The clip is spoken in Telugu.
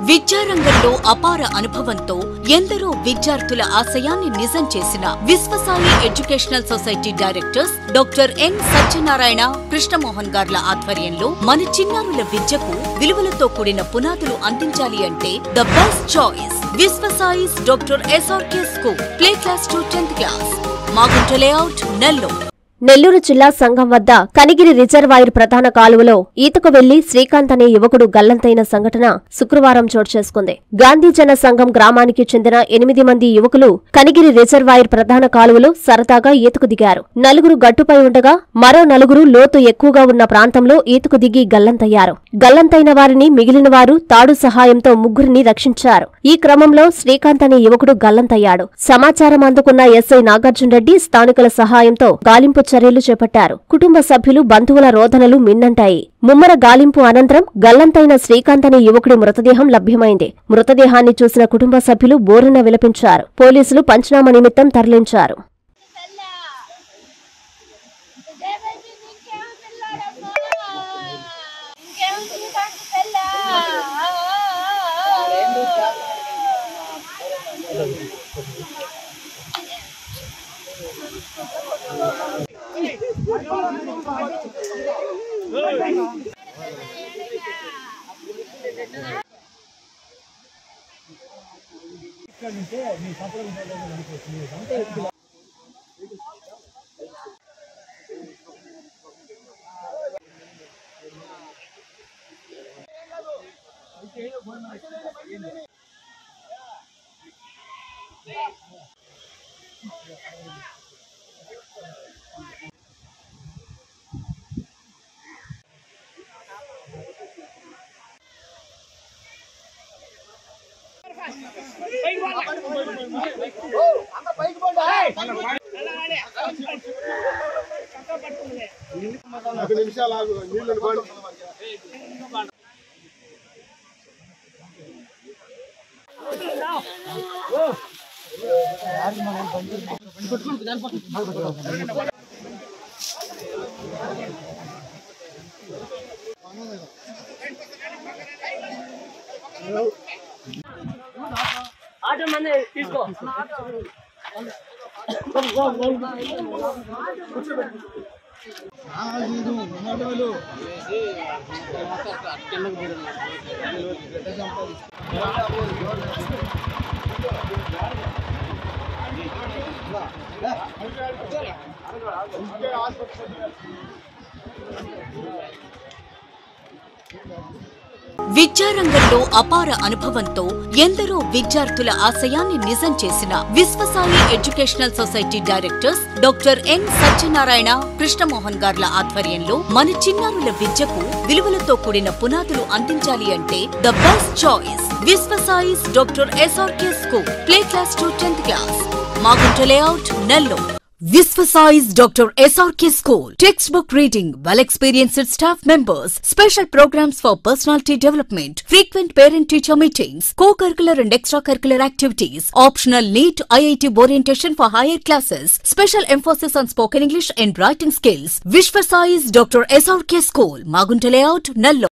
విద్యారంగంలో అపార అనుభవంతో ఎందరో విద్యార్థుల ఆశయాన్ని నిజం చేసిన Visvasai educational society directors doctor N Satyanarayana Krishnamohan గార్ల ఆధ్వర్యంలో మన చిన్నారుల విద్యకు విలువలతో కూడిన పునాదులు అందించాలి అంటే the best choice Visvasai's doctor S R K school play class to tenth class Maguntha layout Nellore Nellore జిల్లా సంఘం వద్ద కనిగిరి రిజర్వాయర్ ప్రధాన కాలువలో ఈతకు వెళ్లి శ్రీకాంత్ అనే యువకుడు గల్లంతైన సంఘటన శుక్రవారం చోటు చేసుకుంది గాంధీ జన సంఘం గ్రామానికి చెందిన ఎనిమిది మంది యువకులు కనిగిరి రిజర్వాయర్ ప్రధాన కాలువలో సరదాగా ఈతకు దిగారు నలుగురు గట్టుపై ఉండగా మరో నలుగురు లోతు ఎక్కువగా ఉన్న ప్రాంతంలో ఈతకు దిగి గల్లంతయ్యారు గల్లంతైన వారిని మిగిలిన వారు తాడు సహాయంతో ముగ్గురిని రక్షించారు ఈ క్రమంలో శ్రీకాంత్ అనే యువకుడు గల్లంతయ్యాడు సమాచారం అందుకున్న ఎస్ఐ నాగార్జున రెడ్డి స్థానికుల సహాయంతో గాలింపు చర్యలు చేపట్టారు కుటుంబ సభ్యులు బంధువుల రోదనలు మిన్నంటాయి ముమ్మర గాలింపు అనంతరం గల్లంతైన శ్రీకాంత్ అనే యువకుడి మృతదేహం లభ్యమైంది మృతదేహాన్ని చూసిన కుటుంబ సభ్యులు బోరున విలపించారు పోలీసులు పంచనామా నిమిత్తం తరలించారు దేవేంద్ర ఇంకేం పిల్లాడమ్మా ఇంకేం శ్రీకాంత్ పిల్ల ఒక నిమిషాలు ఆగు నీళ్ళు పడి విద్యారంగంలో అపార అనుభవంతో ఎందరో విద్యార్థుల ఆశయాన్ని నిజం చేసిన Visvasai educational society directors doctor N Satyanarayana Krishnamohan గార్ల ఆధ్వర్యంలో మన చిన్నారుల విద్యకు విలువలతో కూడిన పునాదులు అందించాలి అంటే the best choice Visvasai's doctor S R K school play class to tenth class Maguntha layout Nellore Visvasize Dr. SRK School. Textbook reading, well experienced staff members, special programs for personality development, frequent parent teacher meetings, co curricular and extracurricular activities, optional NEET IIT orientation for higher classes, special emphasis on spoken English and writing skills. Visvasize Dr. SRK School, Magunta Layout, Nallo.